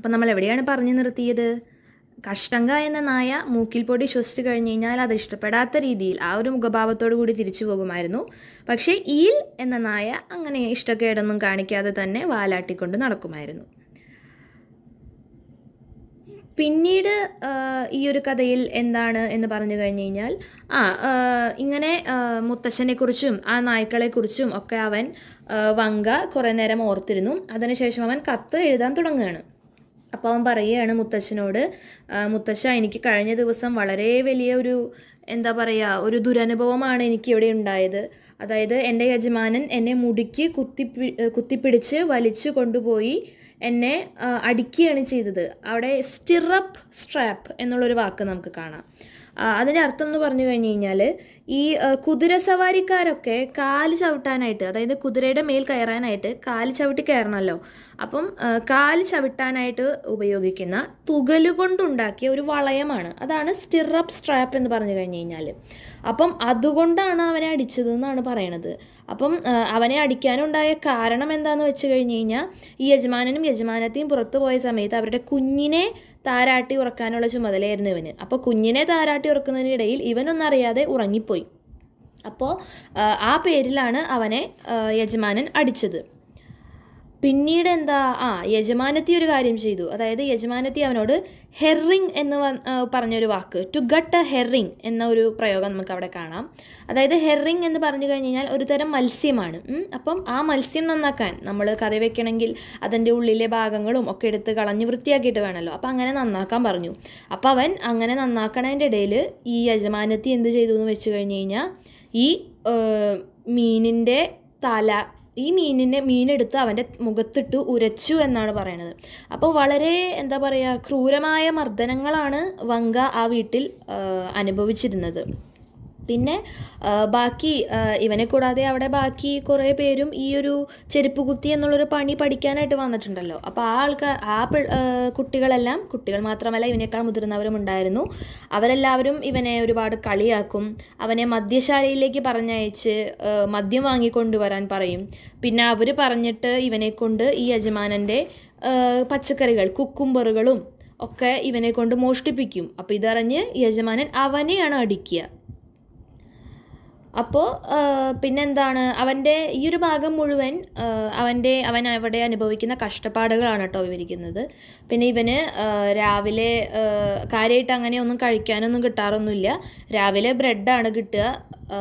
അപ്പം നമ്മൾ എവിടെയാണ് പറഞ്ഞു നിർത്തിയത് കഷ്ടങ്ക എന്ന നായ മൂക്കിൽ പൊടി ശ്വസിച്ചു കഴിഞ്ഞ് കഴിഞ്ഞാൽ അത് ഇഷ്ടപ്പെടാത്ത രീതിയിൽ ആ ഒരു മുഖഭാവത്തോടു കൂടി തിരിച്ചു പോകുമായിരുന്നു പക്ഷേ ഈൽ എന്ന നായ അങ്ങനെ ഇഷ്ടക്കേടൊന്നും കാണിക്കാതെ തന്നെ വാലാട്ടിക്കൊണ്ട് നടക്കുമായിരുന്നു പിന്നീട് ആ, ഈ ഒരു കഥയിൽ എന്താണ് എന്ന് പറഞ്ഞു കഴിഞ്ഞു കഴിഞ്ഞാൽ ആ ആ, ഇങ്ങനെ ആ, മുത്തശ്ശനെക്കുറിച്ചും ആ നായ്ക്കളെക്കുറിച്ചും ഒക്കെ അവൻ ആ, വങ്ക കുറേ നേരം ഓർത്തിരുന്നു അതിനുശേഷം അവൻ കത്ത് എഴുതാൻ തുടങ്ങുകയാണ് അപ്പോൾ അവൻ പറയുകയാണ് മുത്തശ്ശനോട് "ആ, മുത്തശ്ശ എനിക്ക് കഴിഞ്ഞ ദിവസം വളരെ വലിയ ഒരു എന്താ പറയുക ഒരു ദുരനുഭവമാണ് എനിക്ക് ഇവിടെ ഉണ്ടായത് അതായത് എൻ്റെ യജമാനൻ എന്നെ മുടിക്ക് കുത്തിപ്പി കുത്തിപ്പിടിച്ച് വലിച്ചു കൊണ്ടുപോയി എന്നെ ആ, അടിക്കുകയാണ് ചെയ്തത് അവിടെ സ്റ്റിറപ്പ് സ്ട്രാപ്പ് എന്നുള്ളൊരു വാക്ക് നമുക്ക് കാണാം ആ, അതിൻ്റെ അർത്ഥം എന്ന് പറഞ്ഞു കഴിഞ്ഞ് കഴിഞ്ഞാൽ ഈ ആ, കുതിര സവാരിക്കാരൊക്കെ കാല് ചവിട്ടാനായിട്ട് അതായത് കുതിരയുടെ മേൽ കയറാനായിട്ട് കാല് ചവിട്ടി കയറണമല്ലോ അപ്പം ആ, കാല് ചവിട്ടാനായിട്ട് ഉപയോഗിക്കുന്ന തുകല് കൊണ്ടുണ്ടാക്കിയ ഒരു വളയമാണ് അതാണ് സ്റ്റിറപ്പ് സ്ട്രാപ്പ് എന്ന് പറഞ്ഞു കഴിഞ്ഞ് കഴിഞ്ഞാൽ അപ്പം അതുകൊണ്ടാണ് അവനെ അടിച്ചത് എന്നാണ് പറയണത് അപ്പം ആ, അവനെ അടിക്കാനുണ്ടായ കാരണം എന്താണെന്ന് വെച്ച് കഴിഞ്ഞ് കഴിഞ്ഞാൽ ഈ യജമാനനും യജമാനത്തെയും പുറത്തു പോയ സമയത്ത് അവരുടെ കുഞ്ഞിനെ താരാട്ടി ഉറക്കാനുള്ള ചുമതലയായിരുന്നു ഇവന് അപ്പോൾ കുഞ്ഞിനെ താരാട്ടി ഉറക്കുന്നതിനിടയിൽ ഇവനൊന്നറിയാതെ ഉറങ്ങിപ്പോയി അപ്പോൾ ആ പേരിലാണ് അവനെ ആ, യജമാനൻ അടിച്ചത് പിന്നീട് എന്താ ആ യജമാനത്തി ഒരു കാര്യം ചെയ്തു അതായത് യജമാനത്തി അവനോട് ഹെറിങ് എന്ന് വ- ആ, പറഞ്ഞൊരു വാക്ക് ടു ഗട്ട് എ ഹെറിങ് എന്ന ഒരു പ്രയോഗം നമുക്ക് അവിടെ കാണാം അതായത് ഹെറിങ് എന്ന് പറഞ്ഞു കഴിഞ്ഞ് കഴിഞ്ഞാൽ ഒരു തരം മത്സ്യമാണ് ഉം. അപ്പം ആ മത്സ്യം നന്നാക്കാൻ നമ്മൾ കറി വെക്കണമെങ്കിൽ അതിൻ്റെ ഉള്ളിലെ ഭാഗങ്ങളും ഒക്കെ എടുത്ത് കളഞ്ഞ് വൃത്തിയാക്കിയിട്ട് വേണമല്ലോ അപ്പം അങ്ങനെ നന്നാക്കാൻ പറഞ്ഞു അപ്പം അവൻ അങ്ങനെ നന്നാക്കണതിൻ്റെ ഇടയിൽ ഈ യജമാനത്തി എന്ത് ചെയ്തു എന്ന് വെച്ച് കഴിഞ്ഞ് കഴിഞ്ഞാൽ ഈ ഏർ, മീനിൻ്റെ തല ഈ മീനിനെ മീനെടുത്ത് അവൻ്റെ മുഖത്തിട്ട് ഉരച്ചു എന്നാണ് പറയണത് അപ്പോൾ വളരെ എന്താ പറയുക ക്രൂരമായ മർദ്ദനങ്ങളാണ് വങ്ക ആ വീട്ടിൽ ആ, അനുഭവിച്ചിരുന്നത് പിന്നെ ആ, ബാക്കി ആ, ഇവനെ കൂടാതെ അവിടെ ബാക്കി കുറേ പേരും ഈ ഒരു ചെരുപ്പ് കുത്തി എന്നുള്ളൊരു പണി പഠിക്കാനായിട്ട് വന്നിട്ടുണ്ടല്ലോ അപ്പോൾ ആ ആൾക്കാർ ആ പി- ആ, കുട്ടികളെല്ലാം കുട്ടികൾ മാത്രമല്ല ഇവനേക്കാൾ മുതിർന്നവരും ഉണ്ടായിരുന്നു അവരെല്ലാവരും ഇവനെ ഒരുപാട് കളിയാക്കും അവനെ മദ്യശാലയിലേക്ക് പറഞ്ഞയച്ച് ആ, മദ്യം വാങ്ങിക്കൊണ്ടുവരാൻ പറയും പിന്നെ അവർ പറഞ്ഞിട്ട് ഇവനെ കൊണ്ട് ഈ യജമാനൻ്റെ ആ, പച്ചക്കറികൾ കുക്കുംബറുകളും ഒക്കെ ഇവനെ കൊണ്ട് മോഷ്ടിപ്പിക്കും അപ്പോൾ ഇതറിഞ്ഞ് യജമാനൻ അവനെയാണ് അടിക്കുക അപ്പോൾ പിന്നെന്താണ് അവൻ്റെ ഈ ഒരു ഭാഗം മുഴുവൻ ആ, അവൻ്റെ അവൻ അവിടെ അനുഭവിക്കുന്ന കഷ്ടപ്പാടുകളാണ് കേട്ടോ വിവരിക്കുന്നത് പിന്നെ ഇവന് ആ, രാവിലെ ആ, കാര്യമായിട്ട് അങ്ങനെ ഒന്നും കഴിക്കാനൊന്നും കിട്ടാറൊന്നുമില്ല രാവിലെ ബ്രെഡാണ് കിട്ടുക ആ,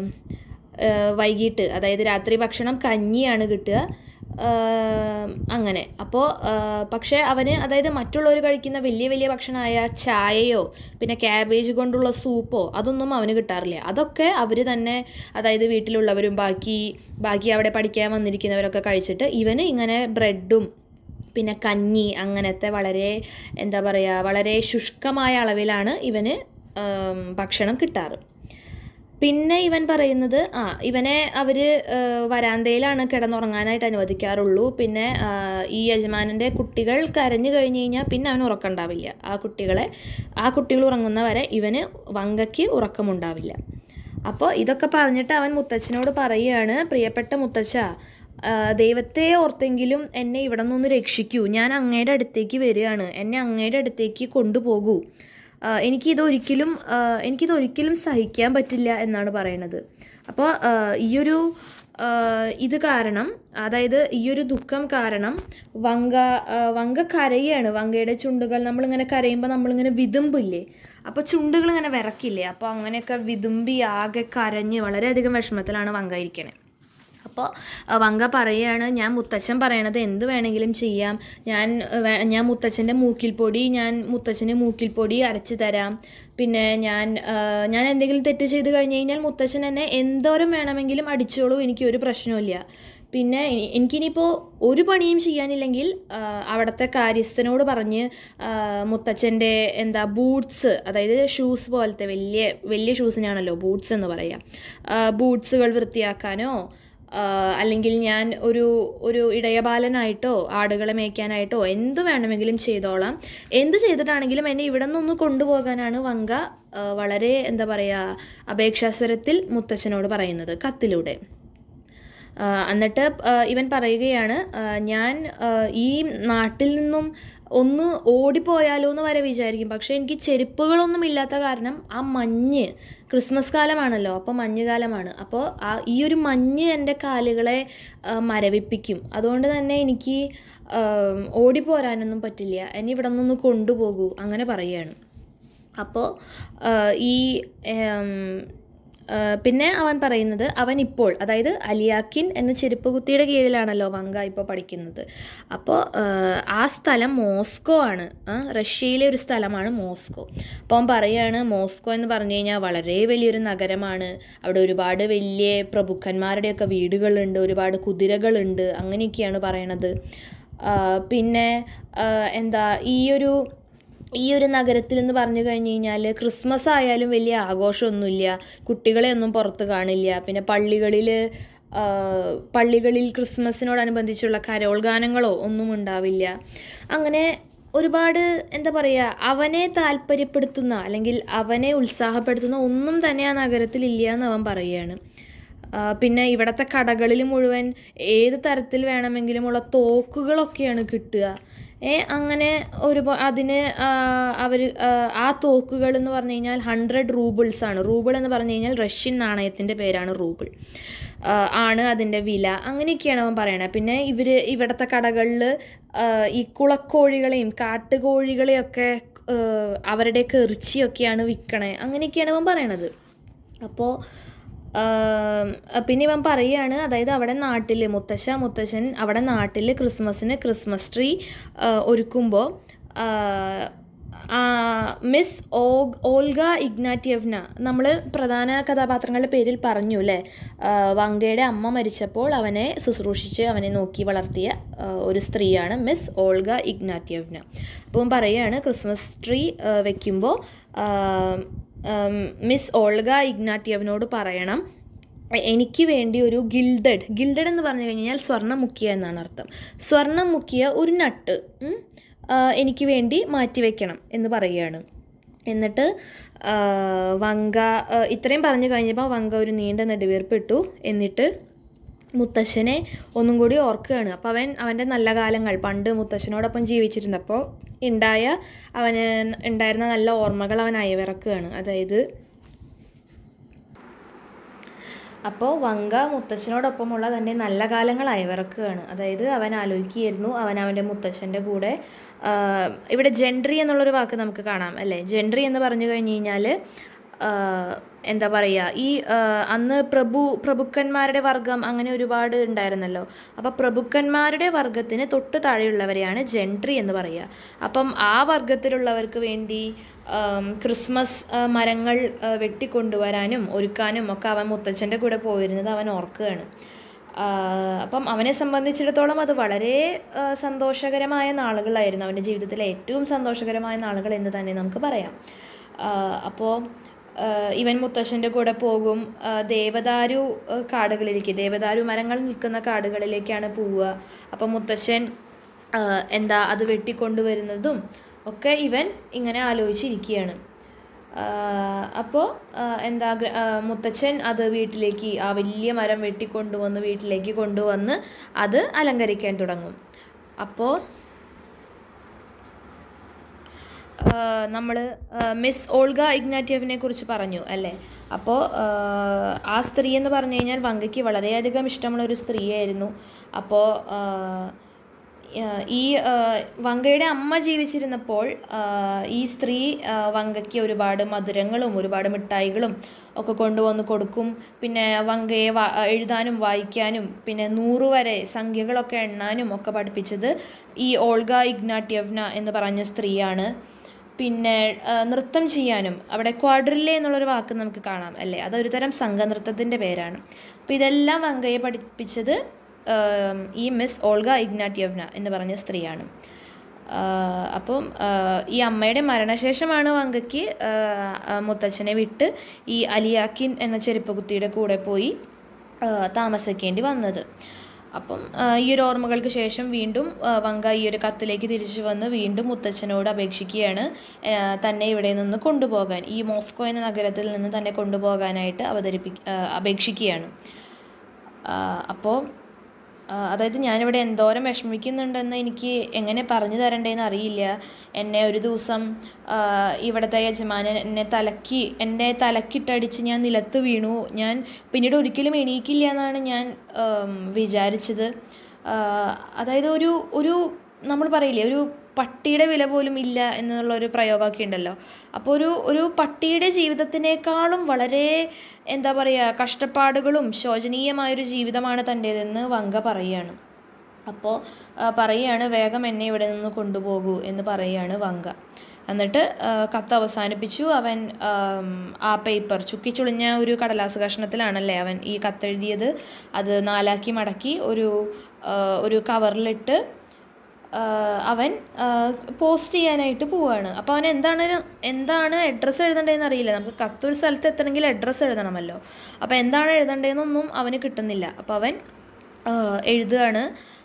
ആ, വൈകിട്ട് അതായത് രാത്രി ഭക്ഷണം കഞ്ഞിയാണ് കിട്ടുക ആഹ് അങ്ങനെ അപ്പോൾ പക്ഷേ അവന് അതായത് മറ്റുള്ളവർ കഴിക്കുന്ന വലിയ വലിയ ഭക്ഷണമായ ചായയോ പിന്നെ ക്യാബേജ് കൊണ്ടുള്ള സൂപ്പോ അതൊന്നും അവന് കിട്ടാറില്ല അതൊക്കെ അവർ തന്നെ അതായത് വീട്ടിലുള്ളവരും ബാക്കി ബാക്കി അവിടെ പഠിക്കാൻ വന്നിരിക്കുന്നവരൊക്കെ കഴിച്ചിട്ട് ഇവന് ഇങ്ങനെ ബ്രെഡും പിന്നെ കഞ്ഞി അങ്ങനത്തെ വളരെ എന്താ പറയുക വളരെ ശുഷ്കമായ അളവിലാണ് ഇവന് ആം, ഭക്ഷണം കിട്ടാറ് പിന്നെ ഇവൻ പറയുന്നത് ആ ഇവനെ അവർ വരാന്തയിലാണ് കിടന്നുറങ്ങാനായിട്ട് അനുവദിക്കാറുള്ളൂ പിന്നെ ആ, ഈ യജമാനൻ്റെ കുട്ടികൾ കരഞ്ഞു കഴിഞ്ഞ് കഴിഞ്ഞാൽ പിന്നെ അവന് ഉറക്കമുണ്ടാവില്ല ആ കുട്ടികളെ ആ കുട്ടികൾ ഉറങ്ങുന്നവരെ ഇവന് വങ്കയ്ക്ക് ഉറക്കമുണ്ടാവില്ല അപ്പോൾ ഇതൊക്കെ പറഞ്ഞിട്ട് അവൻ മുത്തച്ഛനോട് പറയുകയാണ് പ്രിയപ്പെട്ട മുത്തച്ഛ ആ, ദൈവത്തെ ഓർത്തെങ്കിലും എന്നെ ഇവിടെ നിന്നൊന്ന് രക്ഷിക്കൂ ഞാൻ അങ്ങയുടെ അടുത്തേക്ക് വരികയാണ് എന്നെ അങ്ങയുടെ അടുത്തേക്ക് കൊണ്ടുപോകൂ ആ, എനിക്കിതൊരിക്കലും ആ, എനിക്കിതൊരിക്കലും സഹിക്കാൻ പറ്റില്ല എന്നാണ് പറയണത് അപ്പോൾ ആ, ഈയൊരു ആ, ഇത് കാരണം അതായത് ഈ ഒരു ദുഃഖം കാരണം വങ്ക ആ, വങ്ക കരയാണ് വങ്കയുടെ ചുണ്ടുകൾ നമ്മളിങ്ങനെ കരയുമ്പോൾ നമ്മളിങ്ങനെ വിതുമ്പില്ലേ അപ്പോൾ ചുണ്ടുകൾ ഇങ്ങനെ വിറക്കില്ലേ അപ്പോൾ അങ്ങനെയൊക്കെ വിതുമ്പി ആകെ കരഞ്ഞ് വളരെയധികം വിഷമത്തിലാണ് വങ്ക ഇരിക്കണേ അപ്പോൾ വങ്ക പറയുകയാണ് ഞാൻ മുത്തച്ഛൻ പറയണത് എന്ത് വേണമെങ്കിലും ചെയ്യാം ഞാൻ അഹ് വേ- ഞാൻ മുത്തച്ഛൻ്റെ മൂക്കിൽ പൊടി ഞാൻ മുത്തച്ഛന് മൂക്കിൽ പൊടി അരച്ച് തരാം പിന്നെ ഞാൻ ആഹ് ഞാൻ എന്തെങ്കിലും തെറ്റ് ചെയ്ത് കഴിഞ്ഞ് കഴിഞ്ഞാൽ മുത്തച്ഛൻ എന്നെ എന്തോരം വേണമെങ്കിലും അടിച്ചോളൂ എനിക്ക് ഒരു പ്രശ്നവുമില്ല പിന്നെ എനി- എനിക്കിനിയിപ്പോൾ ഒരു പണിയും ചെയ്യാനില്ലെങ്കിൽ ആഹ് അവിടുത്തെ കാര്യസ്ഥനോട് പറഞ്ഞ് ആഹ് മുത്തച്ഛൻ്റെ എന്താ ബൂട്ട്സ് അതായത് ഷൂസ് പോലത്തെ വലിയ വലിയ ഷൂസിനാണല്ലോ ബൂട്ട്സ് എന്ന് പറയാം ബൂട്ട്സുകൾ വൃത്തിയാക്കാനോ ആഹ് അല്ലെങ്കിൽ ഞാൻ ഒരു ഒരു ഇടയബാലനായിട്ടോ ആടുകളെ മേയ്ക്കാനായിട്ടോ എന്ത് വേണമെങ്കിലും ചെയ്തോളാം എന്ത് ചെയ്തിട്ടാണെങ്കിലും എന്നെ ഇവിടെ നിന്നൊന്ന് കൊണ്ടുപോകാനാണ് വങ്ക ആഹ് വളരെ എന്താ പറയുക അപേക്ഷാസ്വരത്തിൽ മുത്തച്ഛനോട് പറയുന്നത് കത്തിലൂടെ ആഹ് എന്നിട്ട് ആഹ് ഇവൻ പറയുകയാണ് ആഹ് ഞാൻ ആഹ് ഈ നാട്ടിൽ നിന്നും ഒന്ന് ഓടിപ്പോയാലോ എന്ന് വരെ വിചാരിക്കും പക്ഷേ എനിക്ക് ചെരുപ്പുകളൊന്നും ഇല്ലാത്ത കാരണം ആ മഞ്ഞ് ക്രിസ്മസ് കാലമാണല്ലോ അപ്പോൾ മഞ്ഞുകാലമാണ് അപ്പോൾ ആ ഈ ഒരു മഞ്ഞ് എൻ്റെ കാലുകളെ ആ, മരവിപ്പിക്കും അതുകൊണ്ട് തന്നെ എനിക്ക് ആം, ഓടിപ്പോരാനൊന്നും പറ്റില്ല എന്നെ ഇവിടെ നിന്നൊന്ന് കൊണ്ടുപോകൂ അങ്ങനെ പറയുകയാണ് അപ്പോൾ ഈ ഉം, ആ, പിന്നെ അവൻ പറയുന്നത് അവൻ ഇപ്പോൾ അതായത് അലിയാക്കിൻ എന്ന ചെരുപ്പ് കുത്തിയുടെ കീഴിലാണല്ലോ വങ്ക ഇപ്പോൾ പഠിക്കുന്നത് അപ്പോൾ ആ സ്ഥലം മോസ്കോ ആണ് ആ, റഷ്യയിലെ ഒരു സ്ഥലമാണ് മോസ്കോ അപ്പോൾ അവൻ പറയാണ് മോസ്കോ എന്ന് പറഞ്ഞു കഴിഞ്ഞാൽ വളരെ വലിയൊരു നഗരമാണ് അവിടെ ഒരുപാട് വലിയ പ്രഭുക്കന്മാരുടെയൊക്കെ വീടുകളുണ്ട് ഒരുപാട് കുതിരകളുണ്ട് അങ്ങനെയൊക്കെയാണ് പറയണത് ആ, പിന്നെ ആ, എന്താ ഈ ഒരു ഈ ഒരു നഗരത്തിൽ എന്ന് പറഞ്ഞു കഴിഞ്ഞ് കഴിഞ്ഞാൽ ക്രിസ്മസ് ആയാലും വലിയ ആഘോഷമൊന്നുമില്ല കുട്ടികളെ ഒന്നും പുറത്ത് കാണില്ല പിന്നെ പള്ളികളിൽ പള്ളികളിൽ ക്രിസ്മസിനോടനുബന്ധിച്ചുള്ള കരോൾ ഗാനങ്ങളോ ഒന്നും ഉണ്ടാവില്ല അങ്ങനെ ഒരുപാട് എന്താ പറയുക അവനെ താല്പര്യപ്പെടുത്തുന്ന അല്ലെങ്കിൽ അവനെ ഉത്സാഹപ്പെടുത്തുന്ന ഒന്നും തന്നെ ആ നഗരത്തിൽ ഇല്ല എന്ന് അവൻ പറയുകയാണ് ആ, പിന്നെ ഇവിടുത്തെ കടകളിൽ മുഴുവൻ ഏത് തരത്തിൽ വേണമെങ്കിലുമുള്ള തോക്കുകളൊക്കെയാണ് കിട്ടുക ഏ അങ്ങനെ ഒരു അതിന് അവർ ആ തോക്കുകൾ എന്ന് പറഞ്ഞു കഴിഞ്ഞാൽ ഹൺഡ്രഡ് റൂബിൾസ് ആണ് റൂബിൾ എന്ന് പറഞ്ഞു കഴിഞ്ഞാൽ റഷ്യൻ നാണയത്തിൻ്റെ പേരാണ് റൂബിൾ ആ, ആണ് അതിൻ്റെ വില അങ്ങനെയൊക്കെയാണ് അവൻ പറയണത് പിന്നെ ഇവർ ഇവിടുത്തെ കടകളിൽ ഈ കുളക്കോഴികളെയും കാട്ടുകോഴികളെയൊക്കെ ആ, അവരുടെയൊക്കെ ഇറച്ചിയൊക്കെയാണ് വിൽക്കണേ അങ്ങനെയൊക്കെയാണ് അവൻ പറയണത് അപ്പോൾ പിന്നെ ഇവൻ പറയുകയാണ് അതായത് അവിടെ നാട്ടിൽ മുത്തശ്ശ മുത്തശ്ശൻ അവിടെ നാട്ടിൽ ക്രിസ്മസിന് ക്രിസ്മസ് ട്രീ ഒരുക്കുമ്പോൾ മിസ് ഓഗ് ഓൾഗ ഇഗ്നാറ്റിയവ്ന നമ്മൾ പ്രധാന കഥാപാത്രങ്ങളുടെ പേരിൽ പറഞ്ഞു അല്ലേ ആ, വങ്കയുടെ അമ്മ മരിച്ചപ്പോൾ അവനെ ശുശ്രൂഷിച്ച് അവനെ നോക്കി വളർത്തിയ ആ, ഒരു സ്ത്രീയാണ് മിസ് ഓൾഗ ഇഗ്നാറ്റിയവ്ന അപ്പം പറയുകയാണ് ക്രിസ്മസ് ട്രീ വെക്കുമ്പോൾ മിസ് ഓൾഗ ഇഗ്നാറ്റിയവനോട് പറയണം എനിക്ക് വേണ്ടി ഒരു ഗിൽഡഡ് ഗിൽഡഡ് എന്ന് പറഞ്ഞു കഴിഞ്ഞാൽ സ്വർണ്ണം മുക്കിയ എന്നാണ് അർത്ഥം സ്വർണ്ണം മുക്കിയ ഒരു നട്ട് ഉം, ആ, എനിക്ക് വേണ്ടി മാറ്റി വെക്കണം എന്ന് പറയുകയാണ് എന്നിട്ട് ആ, വങ്ക ആ, ഇത്രയും പറഞ്ഞു കഴിഞ്ഞപ്പോൾ വങ്ക ഒരു നീണ്ട നെടുവീർപ്പിട്ടു എന്നിട്ട് മുത്തശ്ശനെ ഒന്നും കൂടി ഓർക്കുകയാണ് അപ്പോൾ അവൻ അവൻ്റെ നല്ല കാലങ്ങൾ പണ്ട് മുത്തശ്ശനോടൊപ്പം ജീവിച്ചിരുന്നപ്പോൾ ഉണ്ടായ അവന് ഉണ്ടായിരുന്ന നല്ല ഓർമ്മകൾ അവൻ അയവിറക്കുകയാണ് അതായത് അപ്പോൾ വങ്ക മുത്തച്ഛനോടൊപ്പമുള്ള തൻ്റെ നല്ല കാലങ്ങൾ അയവിറക്കുകയാണ് അതായത് അവൻ ആലോചിക്കുകയായിരുന്നു അവൻ അവൻ്റെ മുത്തച്ഛൻ്റെ കൂടെ ആ, ഇവിടെ ജെൻട്രി എന്നുള്ളൊരു വാക്ക് നമുക്ക് കാണാം അല്ലേ ജെൻട്രി എന്ന് പറഞ്ഞു കഴിഞ്ഞ് കഴിഞ്ഞാൽ എന്താ പറയുക ഈ ആ, അന്ന് പ്രഭു പ്രഭുക്കന്മാരുടെ വർഗം അങ്ങനെ ഒരുപാട് ഉണ്ടായിരുന്നല്ലോ അപ്പോൾ പ്രഭുക്കന്മാരുടെ വർഗത്തിന് തൊട്ട് താഴെയുള്ളവരെയാണ് ജെൻട്രി എന്ന് പറയുക അപ്പം ആ വർഗത്തിലുള്ളവർക്ക് വേണ്ടി ആം, ക്രിസ്മസ് ആ, മരങ്ങൾ ആ, വെട്ടിക്കൊണ്ടുവരാനും ഒരുക്കാനും ഒക്കെ അവൻ മുത്തച്ഛൻ്റെ കൂടെ പോയിരുന്നത് അവൻ ഓർക്കുകയാണ് ആ, അപ്പം അവനെ സംബന്ധിച്ചിടത്തോളം അത് വളരെ ആ, സന്തോഷകരമായ നാളുകളായിരുന്നു അവൻ്റെ ജീവിതത്തിലെ ഏറ്റവും സന്തോഷകരമായ നാളുകൾ എന്ന് തന്നെ നമുക്ക് പറയാം അപ്പോൾ ഇവൻ മുത്തശ്ശൻ്റെ കൂടെ പോകും ആ, ദേവദാരു ആ, കാടുകളിലേക്ക് ദേവദാരു മരങ്ങൾ നിൽക്കുന്ന കാടുകളിലേക്കാണ് പോവുക അപ്പം മുത്തശ്ശൻ ആ, എന്താ അത് വെട്ടിക്കൊണ്ടുവരുന്നതും ഒക്കെ ഇവൻ ഇങ്ങനെ ആലോചിച്ചിരിക്കുകയാണ് അപ്പോൾ എന്താ ഗ്ര- ആ, മുത്തച്ഛൻ അത് വീട്ടിലേക്ക് ആ വലിയ മരം വെട്ടിക്കൊണ്ടുവന്ന് വീട്ടിലേക്ക് കൊണ്ടുവന്ന് അത് അലങ്കരിക്കാൻ തുടങ്ങും അപ്പോൾ നമ്മൾ മിസ് ഓൾഗ ഇഗ്നാറ്റിയവിനെ കുറിച്ച് പറഞ്ഞു അല്ലേ അപ്പോൾ ആ സ്ത്രീ എന്ന് പറഞ്ഞു കഴിഞ്ഞാൽ വങ്കയ്ക്ക് വളരെയധികം ഇഷ്ടമുള്ള ഒരു സ്ത്രീയായിരുന്നു അപ്പോൾ ഈ ആ, വങ്കയുടെ അമ്മ ജീവിച്ചിരുന്നപ്പോൾ ആ, ഈ സ്ത്രീ ആ, വങ്കയ്ക്ക് ഒരുപാട് മധുരങ്ങളും ഒരുപാട് മിഠായികളും ഒക്കെ കൊണ്ടുവന്ന് കൊടുക്കും പിന്നെ വങ്കയെ വാ എഴുതാനും വായിക്കാനും പിന്നെ നൂറ് വരെ സംഖ്യകളൊക്കെ എണ്ണാനും ഒക്കെ പഠിപ്പിച്ചത് ഈ ഓൾഗ ഇഗ്നാറ്റിയവ്ന എന്ന് പറഞ്ഞ സ്ത്രീയാണ് പിന്നെ ആ, നൃത്തം ചെയ്യാനും അവിടെ ക്വാഡ്രില്ലെ എന്നുള്ളൊരു വാക്ക് നമുക്ക് കാണാം അല്ലേ അതൊരു തരം സംഘനൃത്തത്തിൻ്റെ പേരാണ് അപ്പോൾ ഇതെല്ലാം വങ്കയെ പഠിപ്പിച്ചത് ആം, ഈ മിസ് ഓൾഗ ഇഗ്നാറ്റിയവ്ന എന്ന് പറഞ്ഞ സ്ത്രീയാണ് ആ, അപ്പം ആ, ഈ അമ്മയുടെ മരണശേഷമാണ് വങ്കയ്ക്ക് ആ, ആ, മുത്തച്ഛനെ വിട്ട് ഈ അലിയാക്കിൻ എന്ന ചെരുപ്പുകുത്തിയുടെ കൂടെ പോയി ആ, താമസിക്കേണ്ടി വന്നത് അപ്പം ആ, ഈ ഒരു ഓർമ്മകൾക്ക് ശേഷം വീണ്ടും ആ, വങ്ക ഈ ഒരു കത്തിലേക്ക് തിരിച്ചു വന്ന് വീണ്ടും മുത്തച്ഛനോട് അപേക്ഷിക്കുകയാണ് ആ, തന്നെ ഇവിടെ നിന്ന് കൊണ്ടുപോകാൻ ഈ മോസ്കോ എന്ന നഗരത്തിൽ നിന്ന് തന്നെ കൊണ്ടുപോകാനായിട്ട് അവതരിപ്പി ആ, അപേക്ഷിക്കുകയാണ് അപ്പോൾ ആ, അതായത് ഞാനിവിടെ എന്തോരം വിഷമിക്കുന്നുണ്ടെന്ന് എനിക്ക് എങ്ങനെ പറഞ്ഞു തരണ്ടേന്ന് അറിയില്ല എന്നെ ഒരു ദിവസം ആ, ഇവിടുത്തെ യജമാനൻ എന്നെ തലക്കി എന്നെ തലക്കിട്ടടിച്ച് ഞാൻ നിലത്ത് വീണു ഞാൻ പിന്നീട് ഒരിക്കലും എണീക്കില്ല എന്നാണ് ഞാൻ ആം, വിചാരിച്ചത് ആ, അതായത് ഒരു ഒരു നമ്മൾ പറയില്ലേ ഒരു പട്ടിയുടെ വില പോലും ഇല്ല എന്നുള്ള ഒരു പ്രയോഗമൊക്കെ ഉണ്ടല്ലോ അപ്പോൾ ഒരു ഒരു പട്ടിയുടെ ജീവിതത്തിനേക്കാളും വളരെ എന്താ പറയുക കഷ്ടപ്പാടുകളും ശോചനീയമായൊരു ജീവിതമാണ് തൻ്റേതെന്ന് വങ്ക പറയുകയാണ് അപ്പോൾ പറയുകയാണ് വേഗം എന്നെ ഇവിടെ നിന്ന് കൊണ്ടുപോകൂ എന്ന് പറയുകയാണ് വങ്ക എന്നിട്ട് ആ, കത്ത് അവസാനിപ്പിച്ചു അവൻ ആം, ആ പേപ്പർ ചുക്കിച്ചുളിഞ്ഞ ഒരു കടലാസ് കഷ്ണത്തിലാണല്ലേ അവൻ ഈ കത്തെഴുതിയത് അത് നാലാക്കി മടക്കി ഒരു ആ, ഒരു കവറിലിട്ട് ആ, അവൻ പോസ്റ്റ് ചെയ്യാനായിട്ട് പോവാണ് അപ്പോൾ അവൻ എന്താണ് എന്താണ് അഡ്രസ്സ് എഴുതേണ്ടതെന്ന് അറിയില്ല നമുക്ക് കത്തൊരു സ്ഥലത്ത് എത്തണമെങ്കിൽ അഡ്രസ്സ് എഴുതണമല്ലോ അപ്പോൾ എന്താണ് എഴുതേണ്ടതെന്നൊന്നും അവന് കിട്ടുന്നില്ല അപ്പോൾ അവൻ ആ, എഴുതുകയാണ്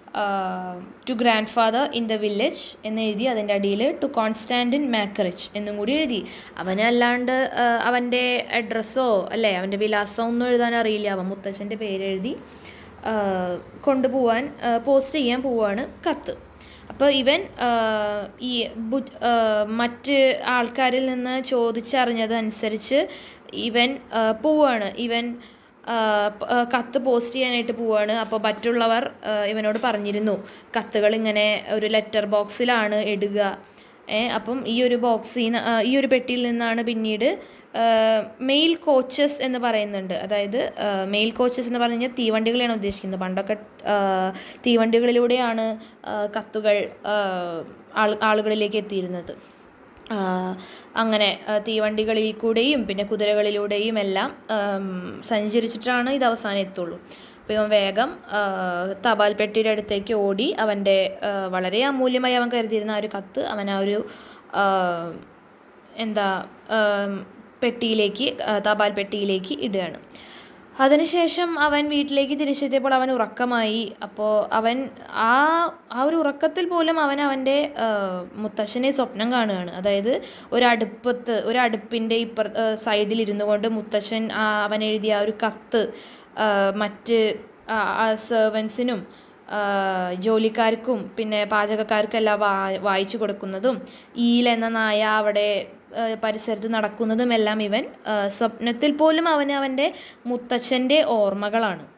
to grandfather in the village എന്ന് എഴുതി അതിൻ്റെ അടിയിൽ ടു കോൺസ്റ്റാൻറ്റിൻ മാക്കറിച്ച് എന്നും കൂടി എഴുതി അവന് അല്ലാണ്ട് ആ, അവൻ്റെ അഡ്രസ്സോ അല്ലേ അവൻ്റെ വിലാസമോ ഒന്നും എഴുതാൻ അറിയില്ല അവൻ മുത്തച്ഛൻ്റെ പേരെഴുതി ആ, കൊണ്ടുപോവാൻ ആ, പോസ്റ്റ് ചെയ്യാൻ പോവാണ് കത്ത് അപ്പോൾ ഇവൻ ആ, ഈ ബു ആ, മറ്റ് ആൾക്കാരിൽ നിന്ന് ചോദിച്ചറിഞ്ഞതനുസരിച്ച് ഇവൻ ആ, പോവാണ് ഇവൻ ആ, പ- ആ, കത്ത് പോസ്റ്റ് ചെയ്യാനായിട്ട് പോവാണ് അപ്പോൾ മറ്റുള്ളവർ ആ, ഇവനോട് പറഞ്ഞിരുന്നു കത്തുകൾ ഇങ്ങനെ ഒരു ലെറ്റർ ബോക്സിലാണ് ഇടുക ഏ, അപ്പം ഈ ഒരു ബോക്സിൽ നിന്ന് ഈ ഒരു പെട്ടിയിൽ നിന്നാണ് പിന്നീട് മെയിൽ കോച്ചസ് എന്ന് പറയുന്നുണ്ട് അതായത് മെയിൽ കോച്ചസ് എന്ന് പറഞ്ഞു കഴിഞ്ഞാൽ തീവണ്ടികളെയാണ് ഉദ്ദേശിക്കുന്നത് പണ്ടൊക്കെ ആ, തീവണ്ടികളിലൂടെയാണ് ആ, കത്തുകൾ ആ, ആൾ ആളുകളിലേക്ക് എത്തിയിരുന്നത് ആ, അങ്ങനെ ആ, തീവണ്ടികളിൽ കൂടെയും പിന്നെ കുതിരകളിലൂടെയും എല്ലാം ആം, സഞ്ചരിച്ചിട്ടാണ് ഇത് അവസാനം എത്തുള്ളൂ അപ്പോൾ ഇവൻ വേഗം ആ, തപാൽ പെട്ടിയുടെ അടുത്തേക്ക് ഓടി അവൻ്റെ ആ, വളരെ അമൂല്യമായി അവൻ കരുതിയിരുന്ന ആ ഒരു കത്ത് അവൻ ആ ഒരു ആ, എന്താ ആം, പെട്ടിയിലേക്ക് ആ, തപാൽ പെട്ടിയിലേക്ക് ഇടുകയാണ് അതിനുശേഷം അവൻ വീട്ടിലേക്ക് തിരിച്ചെത്തിയപ്പോൾ അവൻ ഉറക്കമായി അപ്പോൾ അവൻ ആ ആ ഒരു ഉറക്കത്തിൽ പോലും അവൻ അവൻ്റെ ആ, മുത്തശ്ശനെ സ്വപ്നം കാണുകയാണ് അതായത് ഒരു അടുപ്പത്ത് ഒരു അടുപ്പിൻ്റെ ഇപ്പുറ സൈഡിൽ ഇരുന്നു കൊണ്ട് മുത്തശ്ശൻ ആ അവൻ എഴുതിയ ആ ഒരു കത്ത് ആ, മറ്റ് സെർവൻസിനും ജോലിക്കാർക്കും പിന്നെ പാചകക്കാർക്കെല്ലാം വാ വായിച്ചു കൊടുക്കുന്നതും ഈൽ എന്ന നായ അവിടെ ആ, പരിസരത്ത് നടക്കുന്നതുമെല്ലാം ഇവൻ ആ, സ്വപ്നത്തിൽ പോലും അവന് അവൻ്റെ മുത്തച്ഛൻ്റെ ഓർമ്മകളാണ്